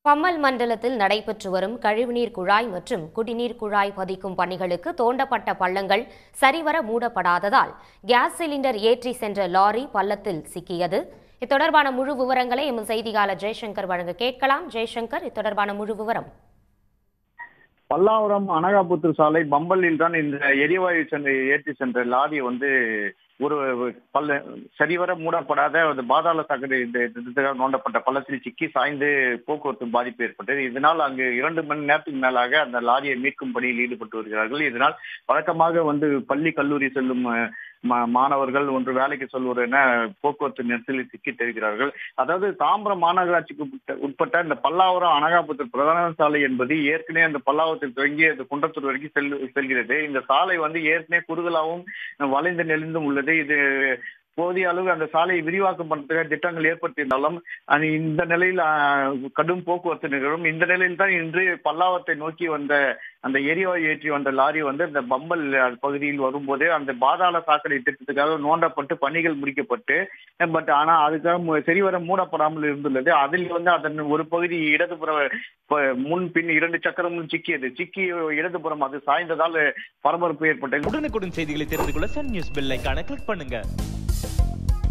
பம்மல் மண்டலத்தில் நடைபெற்று வரும் கழிவுநீர் குழாய் மற்றும் குடிநீர் குழாய் பதிக்கும் பணிகளுக்கு தோண்டப்பட்ட பள்ளங்கள் சரிவர மூடப்படாததால் கேஸ் சிலிண்டர் ஏற்றி சென்ற லாரி பள்ளத்தில் சிக்கியது இத்தொடர்பான முழு விவரங்களை எமது செய்தியாளர் ஜெய்சங்கர் வழங்க கேட்கலாம் ஜெய்சங்கர் இத்தொடர்பான முழு விவரம் பல்லாவரம் அனகாபுத்தூர் சாலை பம்பலில் தான் இந்த எரிவாயு சென்று ஏற்றி சென்ற லாரி வந்து ஒரு பல்ல சரிவர மூடப்படாத அந்த பாதாள சாக்கடை இந்த இதுக்காக நோண்டப்பட்ட பள்ளத்தில் சிக்கி சாய்ந்து போக்குவரத்து பாதிப்பு ஏற்பட்டது இதனால் அங்கு இரண்டு மணி நேரத்துக்கு மேலாக அந்த லாரியை மீட்கும் பணியில் ஈடுபட்டு வருகிறார்கள் இதனால் வழக்கமாக வந்து பள்ளி கல்லூரி செல்லும் அஹ், மா- மாணவர்கள் ஒன்று வேலைக்கு செல்வோர் என போக்குவரத்து நெரிசலில் சிக்கி தெரிகிறார்கள் அதாவது தாம்பரம் மாநகராட்சிக்கு உட்பட்ட- உட்பட்ட இந்த பல்லாவரம் அனகாபுத்தூர் பிரதான சாலை என்பது ஏற்கனவே அந்த பல்லாவரத்தில் துவங்கி அந்த குன்றத்தூர் வரைக்கும் செல் செல்கிறது இந்த சாலை வந்து ஏற்கனவே குறுகலாகவும் வளைந்து நெளிந்தும் உள்ளது இது போதிய அளவு அந்த சாலையை விரிவாக்கம் பண்றதுக்காக திட்டங்கள் ஏற்படுத்தியிருந்தாலும் அது இந்த நிலையில் ஆஹ், கடும் போக்குவரத்து நிகழும் இந்த நிலையில் தான் இன்று பல்லாவரத்தை நோக்கி வந்த அந்த எரிவாயு ஏற்றி வந்த லாரி வந்து இந்த பம்பல் பகுதியில் வரும்போது அந்த பாதாள சாக்கடை திட்டத்துக்காக நோண்டப்பட்டு பணிகள் முடிக்கப்பட்டு பட் ஆனா அதுக்காக மு- சரிவர மூடப்படாமல் இருந்துள்ளது அதில் வந்து அதன் ஒரு பகுதி இடதுபுற ப- முன் பின் இரண்டு சக்கரமும் சிக்கியது சிக்கி இடதுபுறம் அது சாய்ந்ததால் பரபரப்பு ஏற்பட்டது உடனுக்குடன் செய்திகளை தெரிந்து கொள்ள சன் நியூஸ் பெல் ஐகானை கிளிக் பண்ணுங்க